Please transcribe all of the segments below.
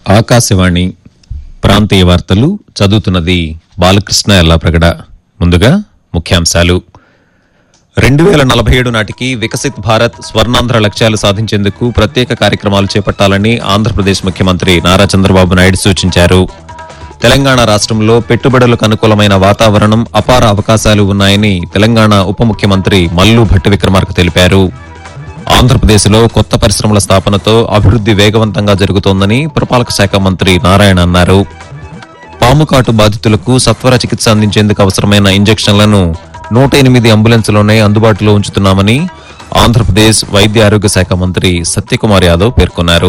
ఆకాశవాణి ప్రాంతీయ వార్తలు చదువుతున్నది బాలకృష్ణ ఎల్లాప్రగడ ముందుగా ముఖ్యాంశాలు రెండు వేల నలభై ఏడు నాటికి వికసిత్ భారత్ స్వర్ణాంధ్ర లక్ష్యాలు సాధించేందుకు ప్రత్యేక కార్యక్రమాలు చేపట్టాలని ఆంధ్రప్రదేశ్ ముఖ్యమంత్రి నారా చంద్రబాబు నాయుడు సూచించారు తెలంగాణ రాష్ట్రంలో పెట్టుబడులకు అనుకూలమైన వాతావరణం అపార అవకాశాలు ఉన్నాయని తెలంగాణ ఉప ముఖ్యమంత్రి మల్లు భట్టి విక్రమార్క తెలిపారు ఆంధ్రప్రదేశ్లో కొత్త పరిశ్రమల స్థాపనతో అభివృద్ది వేగవంతంగా జరుగుతోందని పురపాలక శాఖ మంత్రి నారాయణ అన్నారు పాము కాటు బాధితులకు సత్వర చికిత్స అందించేందుకు అవసరమైన ఇంజెక్షన్లను నూట ఎనిమిది అంబులెన్స్లోనే అందుబాటులో ఉంచుతున్నామని ఆంధ్రప్రదేశ్ వైద్య ఆరోగ్య శాఖ మంత్రి సత్యకుమార్ యాదవ్ పేర్కొన్నారు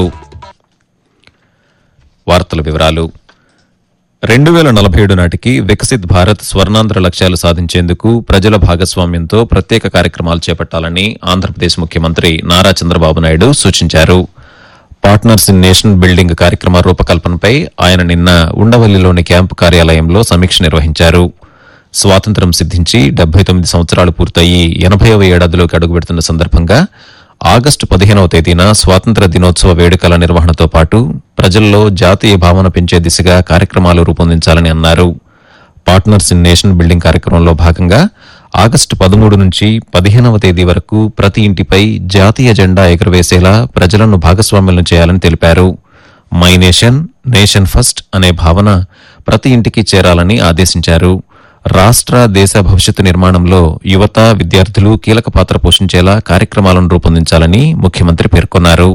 వార్తల వివరాలు రెండు వేల నలభై ఏడు నాటికి వికసిత్ భారత్ స్వర్ణాంధ్ర లక్ష్యాలు సాధించేందుకు ప్రజల భాగస్వామ్యంతో ప్రత్యేక కార్యక్రమాలు చేపట్టాలని ఆంధ్రప్రదేశ్ ముఖ్యమంత్రి నారా చంద్రబాబు నాయుడు సూచించారు పార్ట్నర్స్ ఇన్ నేషన్ బిల్డింగ్ కార్యక్రమ రూపకల్పనపై ఆయన నిన్న ఉండవల్లిలోని క్యాంపు కార్యాలయంలో సమీక్ష నిర్వహించారు స్వాతంత్ర్యం సిద్ధించి డెబ్బై తొమ్మిది సంవత్సరాలు పూర్తయి ఎనభైవ ఏడాదిలోకి అడుగుపెడుతున్న సందర్భంగా ఆగస్టు పదిహేనవ తేదీన స్వాతంత్ర దినోత్సవ వేడుకల నిర్వహణతో పాటు ప్రజల్లో జాతీయ భావన పెంచే దిశగా కార్యక్రమాలు రూపొందించాలని అన్నారు పార్ట్నర్స్ ఇన్ నేషన్ బిల్డింగ్ కార్యక్రమంలో భాగంగా ఆగస్టు పదమూడు నుంచి పదిహేనవ తేదీ వరకు ప్రతి ఇంటిపై జాతీయ జెండా ఎగురవేసేలా ప్రజలను భాగస్వామ్యం చేయాలని తెలిపారు మై నేషన్ నేషన్ ఫస్ట్ అనే భావన ప్రతి ఇంటికి చేరాలని ఆదేశించారు రాష్ట్ర దేశ భవిష్యత్తు నిర్మాణంలో యువత విద్యార్థులు కీలక పాత్ర పోషించేలా కార్యక్రమాలను రూపొందించాలని ముఖ్యమంత్రి పేర్కొన్నారు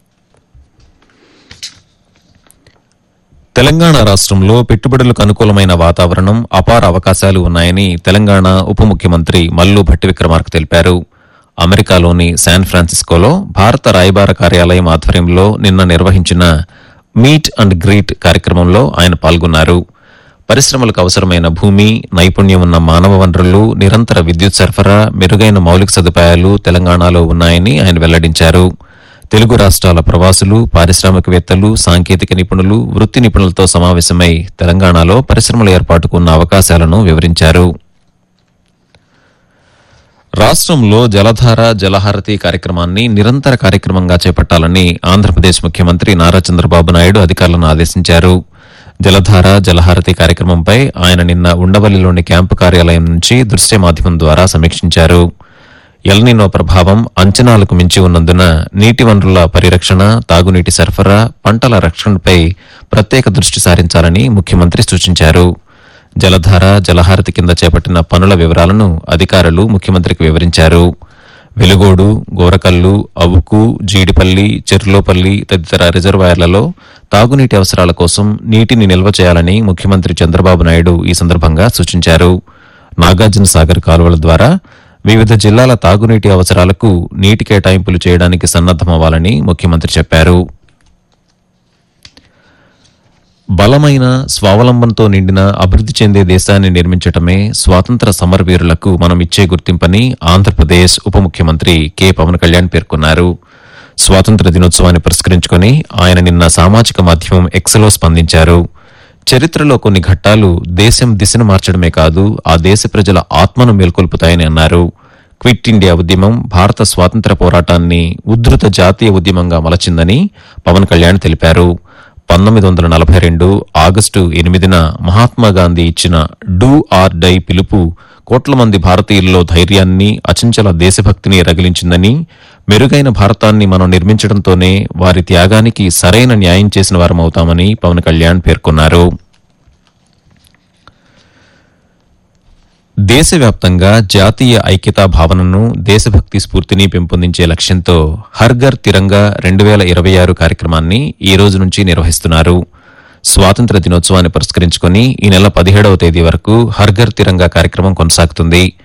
తెలంగాణ రాష్ట్రంలో పెట్టుబడులకు అనుకూలమైన వాతావరణం అపార అవకాశాలు ఉన్నాయని తెలంగాణ ఉప ముఖ్యమంత్రి మల్లు భట్టి విక్రమార్క తెలిపారు అమెరికాలోని శాన్ ఫ్రాన్సిస్కోలో భారత రాయబార కార్యాలయం ఆధ్వర్యంలో నిన్న నిర్వహించిన మీట్ అండ్ గ్రీట్ కార్యక్రమంలో ఆయన పాల్గొన్నారు పరిశ్రమలకు అవసరమైన భూమి నైపుణ్యం ఉన్న మానవ వనరులు నిరంతర విద్యుత్ సరఫరా మెరుగైన మౌలిక సదుపాయాలు తెలంగాణలో ఉన్నాయని ఆయన వెల్లడించారు తెలుగు రాష్ట్రాల ప్రవాసులు పారిశ్రామికవేత్తలు సాంకేతిక నిపుణులు వృత్తి నిపుణులతో సమావేశమై తెలంగాణలో పరిశ్రమల ఏర్పాటుకు ఉన్న అవకాశాలను వివరించారు రాష్ట్రంలో జలధార జలహారతి కార్యక్రమాన్ని నిరంతర కార్యక్రమంగా చేపట్టాలని ఆంధ్రప్రదేశ్ ముఖ్యమంత్రి నారా చంద్రబాబు నాయుడు అధికారులను ఆదేశించారు జలధార జలహారతి కార్యక్రమంపై ఆయన నిన్న ఉండవల్లిలోని క్యాంపు కార్యాలయం నుంచి దృశ్య మాధ్యమం ద్వారా సమీక్షించారు ఎల్నినో ప్రభావం అంచనాలకు మించి ఉన్నందున నీటి వనరుల పరిరక్షణ తాగునీటి సరఫరా పంటల రక్షణపై ప్రత్యేక దృష్టి సారించాలని ముఖ్యమంత్రి సూచించారు జలధార జలహారతి కింద చేపట్టిన పనుల వివరాలను అధికారులు ముఖ్యమంత్రికి వివరించారు వెలుగోడు గోరకల్లు అవుకు జీడిపల్లి చెర్లోపల్లి తదితర రిజర్వాయర్లలో తాగునీటి అవసరాల కోసం నీటిని నిల్వ చేయాలని ముఖ్యమంత్రి చంద్రబాబు నాయుడు ఈ సందర్భంగా సూచించారు నాగార్జున సాగర్ కాలువల ద్వారా వివిధ జిల్లాల తాగునీటి అవసరాలకు నీటి కేటాయింపులు చేయడానికి సన్నద్దమవ్వాలని ముఖ్యమంత్రి చెప్పారు బలమైన స్వావలంబనతో నిండిన అభివృద్ది చెందే దేశాన్ని నిర్మించటమే స్వాతంత్ర సమరవీరులకు మనం ఇచ్చే గుర్తింపని ఆంధ్రప్రదేశ్ ఉప ముఖ్యమంత్రి కె పవన్ కళ్యాణ్ పేర్కొన్నారు స్వాతంత్ర దినోత్సవాన్ని పురస్కరించుకుని ఆయన నిన్న సామాజిక మాధ్యమం ఎక్స్లో స్పందించారు చరిత్రలో కొన్ని ఘట్టాలు దేశం దిశను మార్చడమే కాదు ఆ దేశ ప్రజల ఆత్మను మేల్కొల్పుతాయని అన్నారు క్విట్ ఇండియా ఉద్యమం భారత స్వాతంత్ర పోరాటాన్ని ఉద్ధృత జాతీయ ఉద్యమంగా మలచిందని పవన్ కళ్యాణ్ తెలిపారు పంతొమ్మిది వందల నలభై రెండు ఆగస్టు ఎనిమిదిన మహాత్మా గాంధీ ఇచ్చిన డూ ఆర్ డై పిలుపు కోట్ల మంది భారతీయుల్లో ధైర్యాన్ని అచంచల దేశభక్తిని రగిలించిందని మెరుగైన భారతాన్ని మనం నిర్మించడంతోనే వారి త్యాగానికి సరైన న్యాయం చేసిన వారమవుతామని పవన్ కళ్యాణ్ పేర్కొన్నారు దేశవ్యాప్తంగా జాతీయ ఐక్యతా భావనను దేశభక్తి స్ఫూర్తిని పెంపొందించే లక్ష్యంతో హర్ఘర్ తిరంగా రెండు వేల ఇరవై ఆరు కార్యక్రమాన్ని ఈ రోజు నుంచి నిర్వహిస్తున్నారు స్వాతంత్ర దినోత్సవాన్ని పురస్కరించుకుని ఈ నెల పదిహేడవ తేదీ వరకు హర్ఘర్ తిరంగా కార్యక్రమం కొనసాగుతుంది